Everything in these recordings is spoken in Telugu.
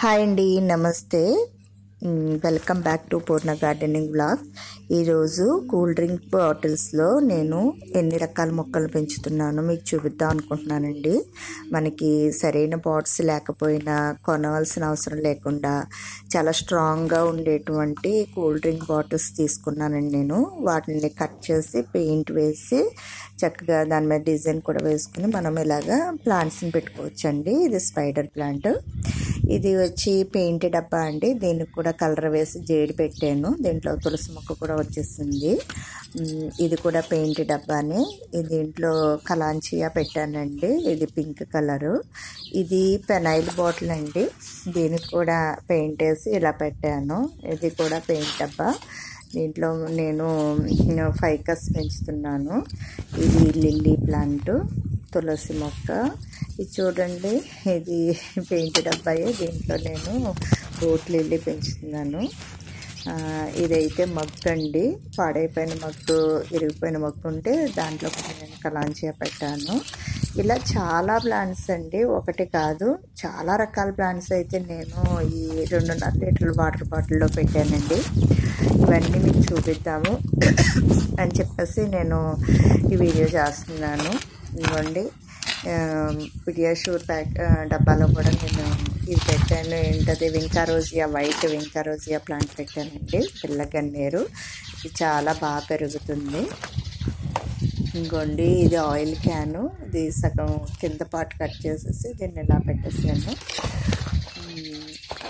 హాయ్ అండి నమస్తే hmm, welcome back to Purna gardening blog ఈరోజు కూల్ డ్రింక్ బాటిల్స్లో నేను ఎన్ని రకాల మొక్కలు పెంచుతున్నానో మీకు చూపిద్దాం అనుకుంటున్నానండి మనకి సరైన పాట్స్ లేకపోయినా కొనవలసిన అవసరం లేకుండా చాలా స్ట్రాంగ్గా ఉండేటువంటి కూల్ డ్రింక్ బాటిల్స్ తీసుకున్నానండి నేను వాటిని కట్ చేసి పెయింట్ వేసి చక్కగా దాని మీద డిజైన్ కూడా వేసుకుని మనం ఇలాగా ప్లాంట్స్ని పెట్టుకోవచ్చండి ఇది స్పైడర్ ప్లాంట్ ఇది వచ్చి పెయింట్ డబ్బా అండి దీనికి కూడా కలర్ వేసి జేడి పెట్టాను దీంట్లో తులసి మొక్క కూడా వచ్చేసింది ఉమ్, ఇది కూడా పెయింట్ డబ్బానే ఇది దీంట్లో కలాంచియా పెట్టానండి ఇది పింక్ కలరు ఇది పెనైల్ బాటిల్ అండి దీనికి కూడా పెయింట్ వేసి ఇలా పెట్టాను ఇది కూడా పెయింట్ డబ్బా దీంట్లో నేను ఫైకస్ పెంచుతున్నాను ఇది లిల్లీ ప్లాంట్ తులసి మొక్క ఇది చూడండి ఇది పెయింట్ డబ్బాయే దీంట్లో నేను బోట్ లిల్లీ పెంచుతున్నాను ఆ, ఇదైతే మగ్గు అండి పాడైపోయిన మగ్గు ఇరిగిపోయిన మగ్గు ఉంటే దాంట్లో కూడా నేను కలాంచియా పెట్టాను ఇలా చాలా ప్లాంట్స్ అండి ఒకటి కాదు చాలా రకాల ప్లాంట్స్ అయితే నేను ఈ రెండున్నర లీటర్ల వాటర్ బాటిల్లో పెట్టానండి ఇవన్నీ మీకు చూపిద్దాము అని చెప్పేసి నేను ఈ వీడియో చేస్తున్నాను ఇవ్వండి పిడియాషూర్ ప్యాక్ ఆ, డబ్బాలో కూడా నేను ఇది పెట్టాను ఏంటది వింకారోజియా వైట్ వింకారోజియా ప్లాంట్ పెట్టానండి పిల్ల గన్నేరు ఇది చాలా బాగా పెరుగుతుంది ఇంకోండి ఇది ఆయిల్ క్యాను ఇది సగం కింద పాటు కట్ చేసేసి దీన్ని ఇలా పెట్టేసాను ఉమ్,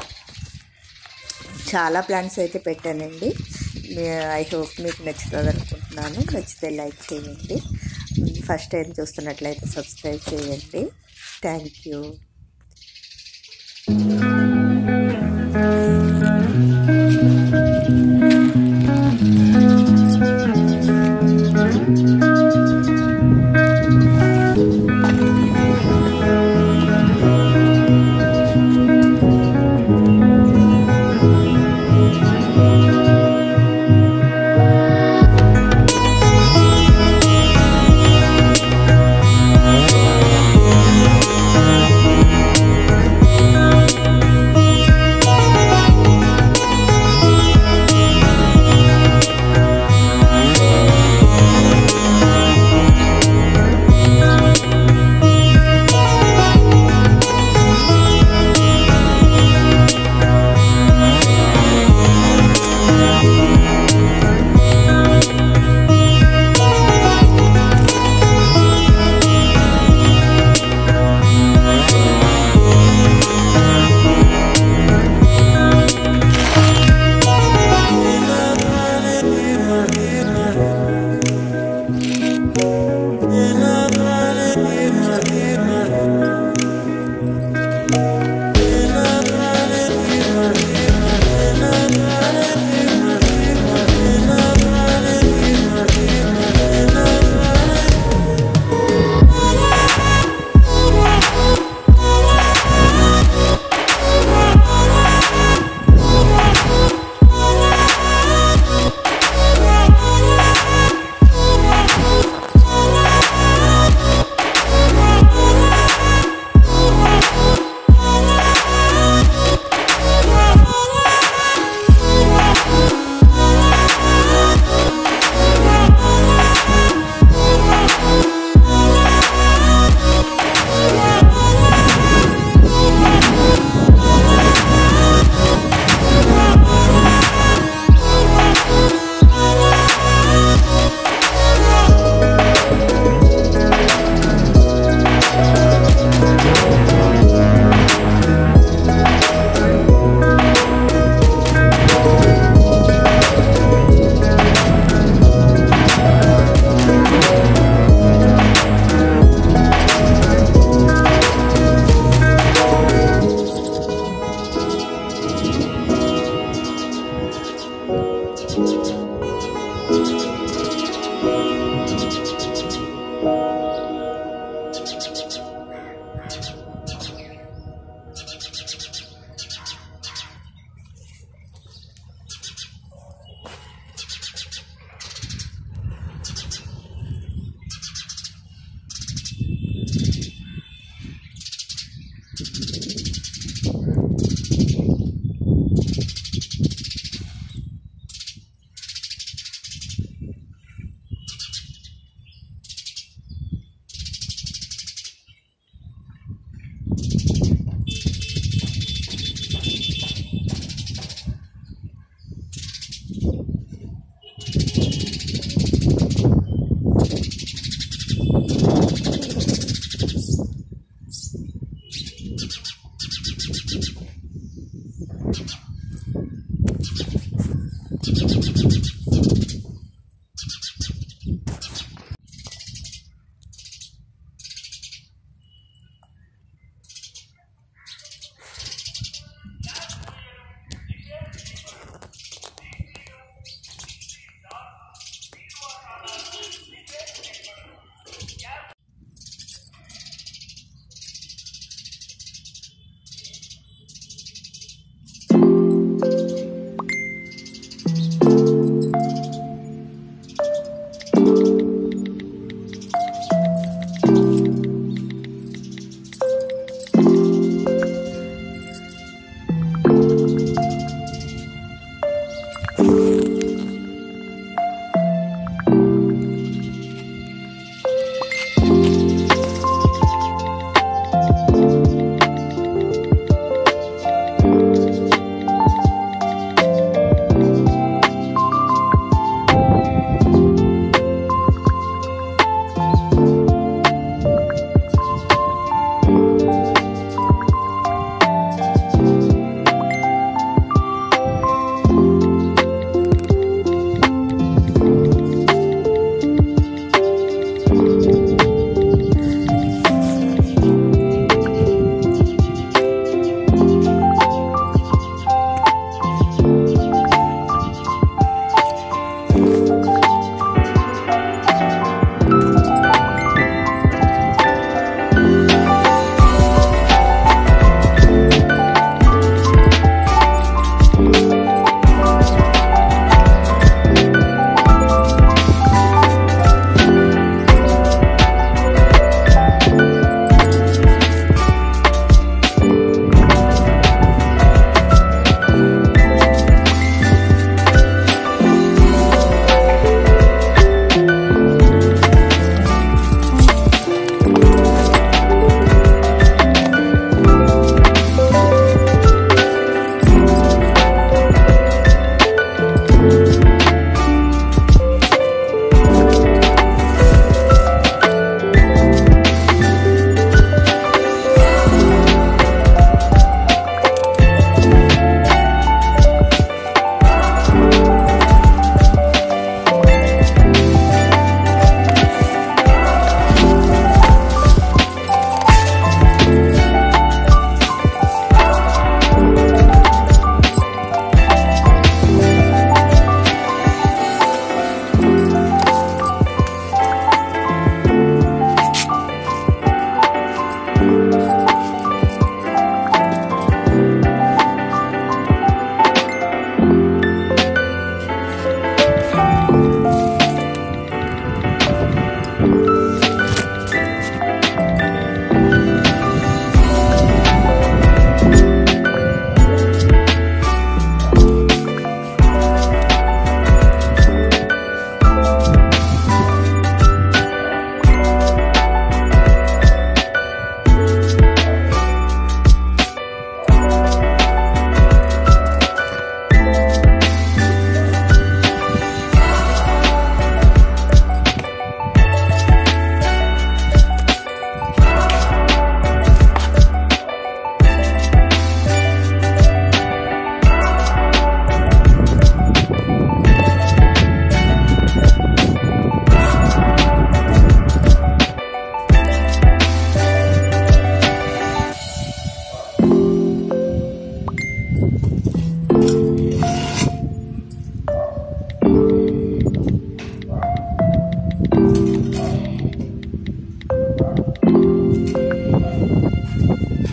చాలా ప్లాంట్స్ అయితే పెట్టానండి ఐ హోప్ మీకు నచ్చుతుంది అనుకుంటున్నాను నచ్చితే లైక్ చేయండి ఫస్ట్ టైం చూస్తున్నట్లయితే సబ్స్క్రైబ్ చేయండి థ్యాంక్ యూ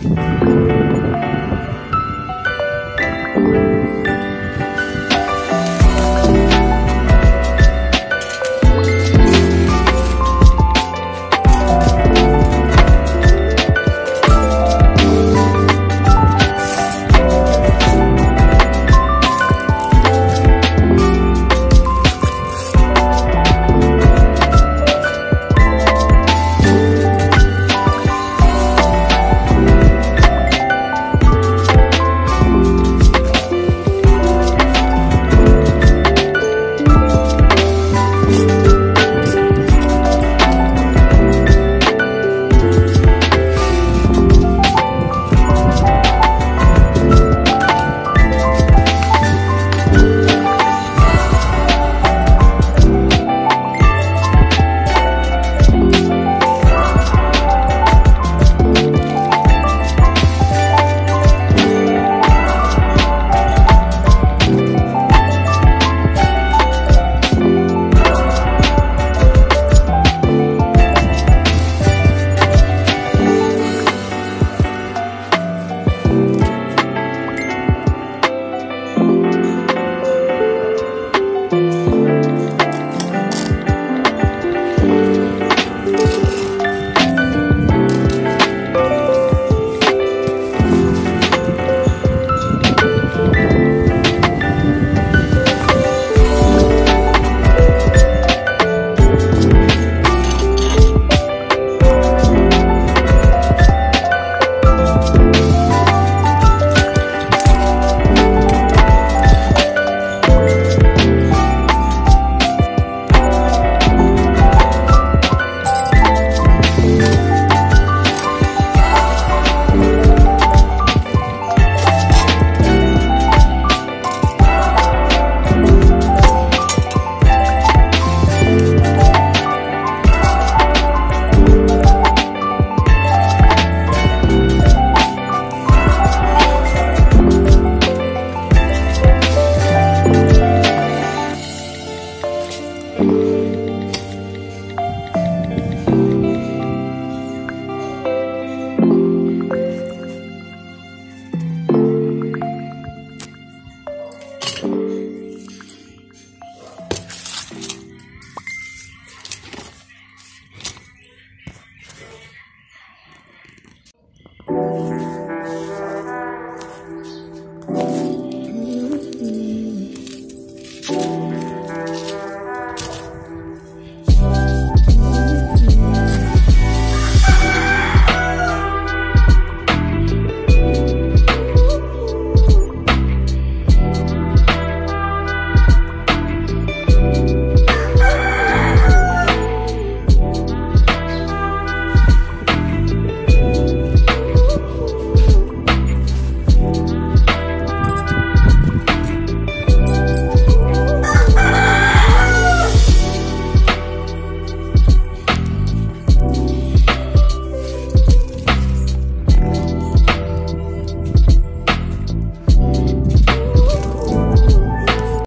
బాయ్